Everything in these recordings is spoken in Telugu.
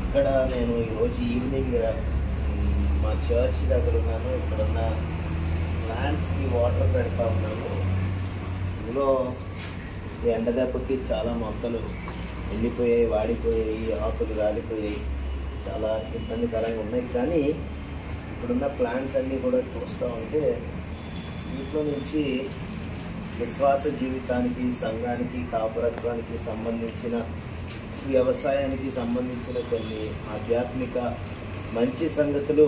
ఇక్కడ నేను ఈరోజు ఈవినింగ్ మ్, మా చర్చ్ దగ్గర ఉన్నాను ఇక్కడ ఉన్న ప్లాంట్స్కి వాటర్ పెడతా ఉన్నాను ఇందులో ఈ ఎండ దెబ్బకి చాలా మొక్కలు ఎండిపోయాయి వాడిపోయాయి ఆకులు రాలిపోయాయి చాలా ఇబ్బందికరంగా ఉన్నాయి కానీ ఇప్పుడున్న ప్లాంట్స్ అన్నీ కూడా చూస్తూ ఉంటే వీటిలో నుంచి విశ్వాస జీవితానికి సంఘానికి కాపురత్వానికి సంబంధించిన వ్యవసాయానికి సంబంధించిన కొన్ని ఆధ్యాత్మిక మంచి సంగతులు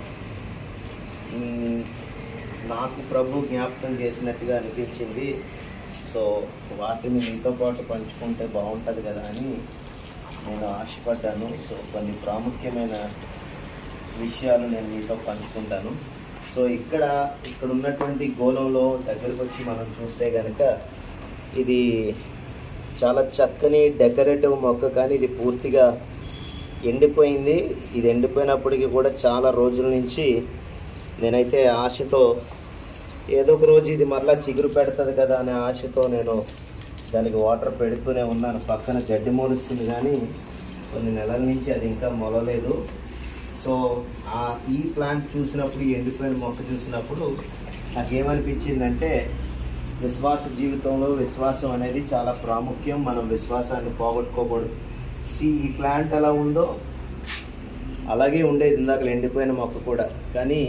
మ్, నాకు ప్రభు జ్ఞాపకం చేసినట్టుగా అనిపించింది సో వాటిని మీతో పాటు పంచుకుంటే బాగుంటుంది కదా అని నేను ఆశపడ్డాను సో కొన్ని ప్రాముఖ్యమైన విషయాలు నేను మీతో పంచుకుంటాను సో ఇక్కడ ఇక్కడ ఉన్నటువంటి గోళంలో దగ్గరకు వచ్చి మనం చూస్తే కనుక ఇది చాలా చక్కని డెకరేటివ్ మొక్క కానీ ఇది పూర్తిగా ఎండిపోయింది ఇది ఎండిపోయినప్పటికీ కూడా చాలా రోజుల నుంచి నేనైతే ఆశతో ఏదో ఒక రోజు ఇది మరలా చిగురు పెడుతుంది కదా అనే ఆశతో నేను దానికి వాటర్ పెడుతూనే ఉన్నాను పక్కన గడ్డి మొలుస్తుంది కానీ కొన్ని నెలల నుంచి అది ఇంకా మొలలేదు సో ఆ ఈ ప్లాంట్ చూసినప్పుడు ఈ ఎండిపోయిన మొక్క చూసినప్పుడు నాకేమనిపించిందంటే విశ్వాస జీవితంలో విశ్వాసం అనేది చాలా ప్రాముఖ్యం మనం విశ్వాసాన్ని పోగొట్టుకోకూడదు సి ఈ ప్లాంట్ ఎలా ఉందో అలాగే ఉండేది ఇందాక ఎండిపోయిన మొక్క కూడా కానీ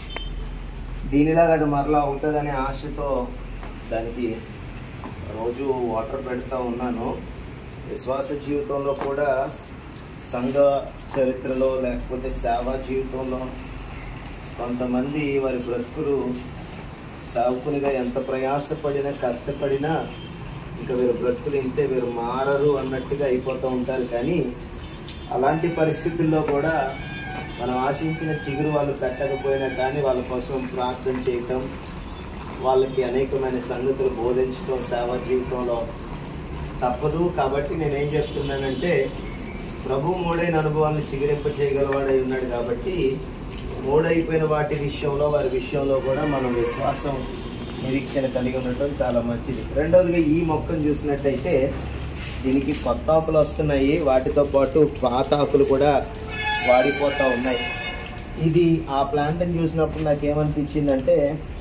దీనిలాగా అది మరలా అవుతుందనే ఆశతో దానికి రోజు వాటర్ పెడతా ఉన్నాను విశ్వాస జీవితంలో కూడా సంఘ చరిత్రలో లేకపోతే సేవా జీవితంలో కొంతమంది వారి బ్రతుకులు సావుకునిగా ఎంత ప్రయాసపడినా కష్టపడినా ఇంకా వీరు బ్రతుకులు ఇంతే వీరు మారరు అన్నట్టుగా అయిపోతూ ఉంటారు కానీ అలాంటి పరిస్థితుల్లో కూడా మనం ఆశించిన చిగురు వాళ్ళు పెట్టకపోయినా కానీ వాళ్ళ కోసం ప్రార్థన చేయటం వాళ్ళకి అనేకమైన సంగతులు బోధించడం సేవా జీవితంలో తప్పదు కాబట్టి నేనేం చెప్తున్నానంటే ప్రభు మూడైన అనుభవాన్ని చిగురింప చేయగలవాడై ఉన్నాడు కాబట్టి మూడైపోయిన వాటి విషయంలో వారి విషయంలో కూడా మనం విశ్వాసం నిరీక్షణ కలిగి ఉండటం చాలా మంచిది రెండవదిగా ఈ మొక్కను చూసినట్టయితే దీనికి కొత్త ఆకులు వస్తున్నాయి వాటితో పాటు పాత ఆకులు కూడా వాడిపోతూ ఉన్నాయి ఇది ఆ ప్లాంట్ని చూసినప్పుడు నాకు ఏమనిపించిందంటే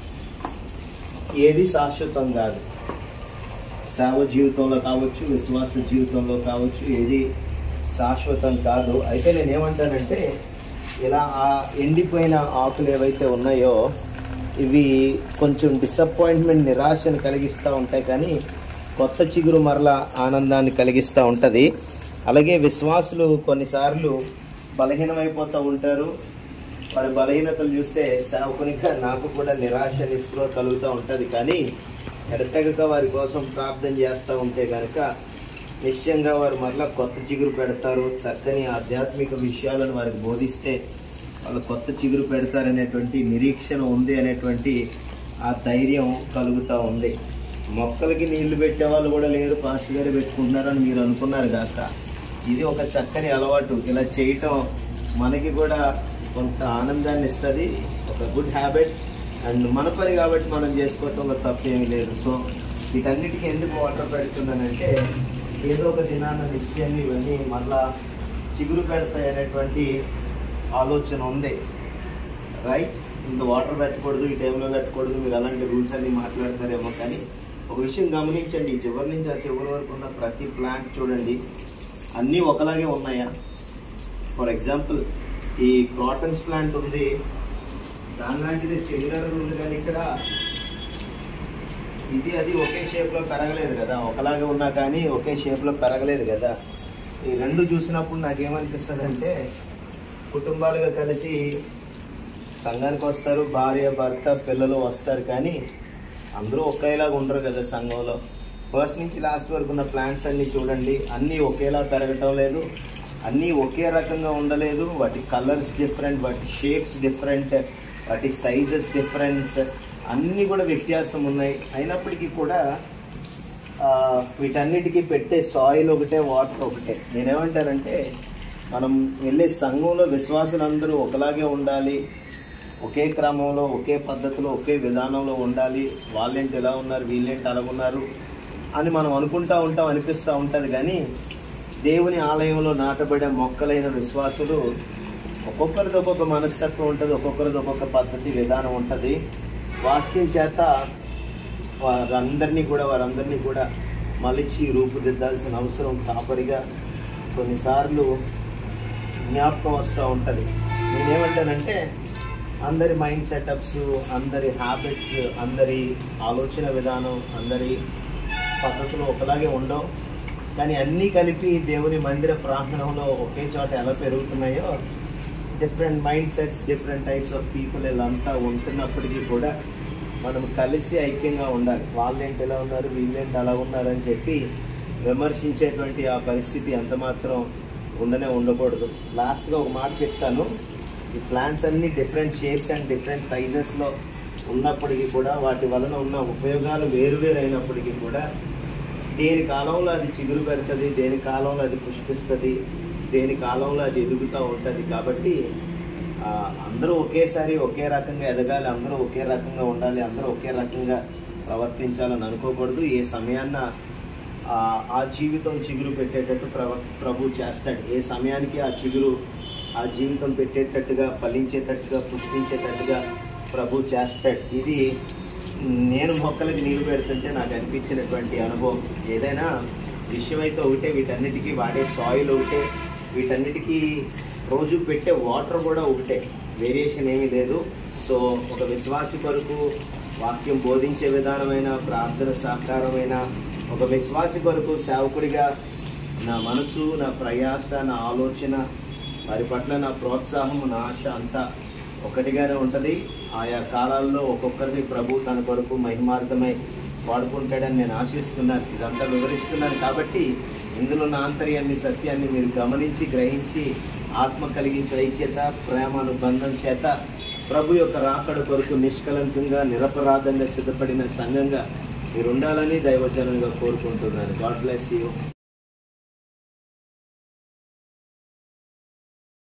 ఏది శాశ్వతం కాదు సేవ జీవితంలో కావచ్చు విశ్వాస జీవితంలో కావచ్చు ఏది శాశ్వతం కాదు అయితే నేను ఏమంటానంటే ఇలా ఆ ఎండిపోయిన ఆకులు ఏవైతే ఉన్నాయో ఇవి కొంచెం డిసప్పాయింట్మెంట్ నిరాశను కలిగిస్తూ ఉంటాయి కానీ కొత్త చిగురు మరలా ఆనందాన్ని కలిగిస్తూ ఉంటుంది అలాగే విశ్వాసులు కొన్నిసార్లు బలహీనమైపోతూ ఉంటారు వారి బలహీనతలు చూస్తే సేవకునిగా నాకు కూడా నిరాశ నిస్పృహ కలుగుతూ ఉంటుంది కానీ ఎడతెగక వారి కోసం ప్రార్థన చేస్తూ ఉంటే కనుక నిశ్చయంగా వారు మరలా కొత్త చిగురు పెడతారు చక్కని ఆధ్యాత్మిక విషయాలను వారికి బోధిస్తే వాళ్ళు కొత్త చిగురు పెడతారనేటువంటి నిరీక్షణ ఉంది అనేటువంటి ఆ ధైర్యం కలుగుతూ ఉంది మొక్కలకి నీళ్లు పెట్టే వాళ్ళు కూడా లేరు పాస్ గారు పెట్టుకుంటున్నారని మీరు అనుకున్నారు కాక ఇది ఒక చక్కని అలవాటు ఇలా చేయటం మనకి కూడా కొంత ఆనందాన్ని ఇస్తుంది ఒక గుడ్ హ్యాబిట్ అండ్ మన పని కాబట్టి మనం చేసుకోవటంలో తప్పేమీ లేదు సో వీటన్నిటికీ ఎందుకు వాటర్ పెడుతున్నానంటే ఏదో ఒక దినాన నిశ్చయాన్ని ఇవన్నీ మళ్ళా చిగురు పెడతాయి అనేటువంటి ఆలోచన ఉంది రైట్ ఇంత వాటర్ పెట్టకూడదు ఈ టైంలో పెట్టకూడదు మీరు అలాంటి రూల్స్ అన్ని మాట్లాడతారేమో కానీ ఒక విషయం గమనించండి ఈ చివరి నుంచి ఆ చివరి వరకు ఉన్న ప్రతి ప్లాంట్ చూడండి అన్నీ ఒకలాగే ఉన్నాయా ఫర్ ఎగ్జాంపుల్ ఈ క్రాటన్స్ ప్లాంట్ ఉంది దాని లాంటిది సిమిలర్ ఉంది కానీ ఇక్కడ ఇది అది ఒకే షేప్లో పెరగలేదు కదా ఒకలాగే ఉన్నా కానీ ఒకే షేప్లో పెరగలేదు కదా ఈ రెండు చూసినప్పుడు నాకేమనిపిస్తుంది అంటే కుటుంబాలుగా కలిసి సంఘానికి వస్తారు భార్య భర్త పిల్లలు వస్తారు కానీ అందరూ ఒకేలాగా ఉండరు కదా సంఘంలో ఫస్ట్ నుంచి లాస్ట్ వరకు ఉన్న ప్లాంట్స్ అన్నీ చూడండి అన్నీ ఒకేలా పెరగటం లేదు అన్నీ ఒకే రకంగా ఉండలేదు వాటి కలర్స్ డిఫరెంట్ వాటి షేప్స్ డిఫరెంట్ వాటి సైజెస్ డిఫరెన్స్ అన్నీ కూడా వ్యత్యాసం ఉన్నాయి అయినప్పటికీ కూడా ఆ, వీటన్నిటికీ పెట్టే సాయిల్ ఒకటే వాటర్ ఒకటే నేనేమంటానంటే మనం వెళ్ళే సంఘంలో విశ్వాసులందరూ ఒకలాగే ఉండాలి ఒకే క్రమంలో ఒకే పద్ధతిలో ఒకే విధానంలో ఉండాలి వాళ్ళేంటి ఎలా ఉన్నారు వీళ్ళేంటి అలా ఉన్నారు అని మనం అనుకుంటా ఉంటాం అనిపిస్తూ ఉంటుంది కానీ దేవుని ఆలయంలో నాటబడే మొక్కలైన విశ్వాసులు ఒక్కొక్కరిది ఒక్కొక్క మనస్తత్వం ఉంటుంది ఒక్కొక్కరిది ఒక్కొక్క పద్ధతి విధానం ఉంటుంది వాక్యం చేత వారందరినీ కూడా వారందరినీ కూడా మలిచి రూపుదిద్దాల్సిన అవసరం కాపరిగా కొన్నిసార్లు జ్ఞాపకం వస్తూ ఉంటుంది నేనేమంటానంటే అందరి మైండ్ సెటప్స్ అందరి హ్యాబిట్స్ అందరి ఆలోచన విధానం అందరి పద్ధతులు ఒకలాగే ఉండవు కానీ అన్నీ కలిపి దేవుని మందిర ప్రాంగణంలో ఒకే చోట ఎలా పెరుగుతున్నాయో different mindsets different types of people వీళ్ళంతా ఉంటున్నప్పటికీ కూడా మనం కలిసి ఐక్యంగా ఉండాలి వాళ్ళేంటి ఎలా ఉన్నారు వీళ్ళేంటి అలా ఉన్నారు అని చెప్పి విమర్శించేటువంటి ఆ పరిస్థితి ఎంత మాత్రం ఉండనే ఉండకూడదు లాస్ట్గా ఒక మాట చెప్తాను ఈ ప్లాంట్స్ అన్ని డిఫరెంట్ షేప్స్ అండ్ డిఫరెంట్ సైజెస్లో ఉన్నప్పటికీ కూడా వాటి వలన ఉన్న ఉపయోగాలు వేరువేరు అయినప్పటికీ కూడా దేని కాలంలో అది చిగురు పెడుతుంది దేని కాలంలో అది పుష్పిస్తుంది దేని కాలంలో అది ఎదుగుతూ ఉంటుంది కాబట్టి ఆ, అందరూ ఒకేసారి ఒకే రకంగా ఎదగాలి అందరూ ఒకే రకంగా ఉండాలి అందరూ ఒకే రకంగా ప్రవర్తించాలని అనుకోకూడదు ఏ సమయాన్న ఆ, ఆ జీవితం చిగురు పెట్టేటట్టు ప్రవ ప్రభు చేస్తాడు ఏ సమయానికి ఆ చిగురు ఆ జీవితం పెట్టేటట్టుగా ఫలించేటట్టుగా పుష్పించేటట్టుగా ప్రభు చేస్తాడు ఇది నేను మొక్కలకి నీరు పెడుతుంటే నాకు అనిపించినటువంటి అనుభవం ఏదైనా విషయం అయితే ఒకటే వీటన్నిటికీ వాడే సాయిల్ ఒకటే వీటన్నిటికీ రోజు పెట్టే వాటర్ కూడా ఒకటే వేరియేషన్ ఏమీ లేదు సో ఒక విశ్వాసి కొరకు వాక్యం బోధించే విధానమైన ప్రార్థన సహకారమైన ఒక విశ్వాసి కొరకు సేవకుడిగా నా మనసు నా ప్రయాస నా ఆలోచన వారి పట్ల నా ప్రోత్సాహం నా ఆశ అంతా ఒకటిగానే ఉంటుంది ఆయా కాలాల్లో ఒక్కొక్కరిని ప్రభు తన కొరకు మహిమార్థమై వాడుకుంటాడని నేను ఆశిస్తున్నాను ఇదంతా వివరిస్తున్నాను కాబట్టి ఇందులో నా ఆంతర్యాన్ని సత్యాన్ని మీరు గమనించి గ్రహించి ఆత్మ కలిగించే ఐక్యత ప్రేమ అనుబంధం చేత ప్రభు యొక్క రాకడ కొరకు నిష్కలంకంగా నిరపరాధంగా సిద్ధపడిన సంఘంగా మీరు ఉండాలని దైవజనంగా కోరుకుంటున్నాను గాడ్ బ్లెస్ యూ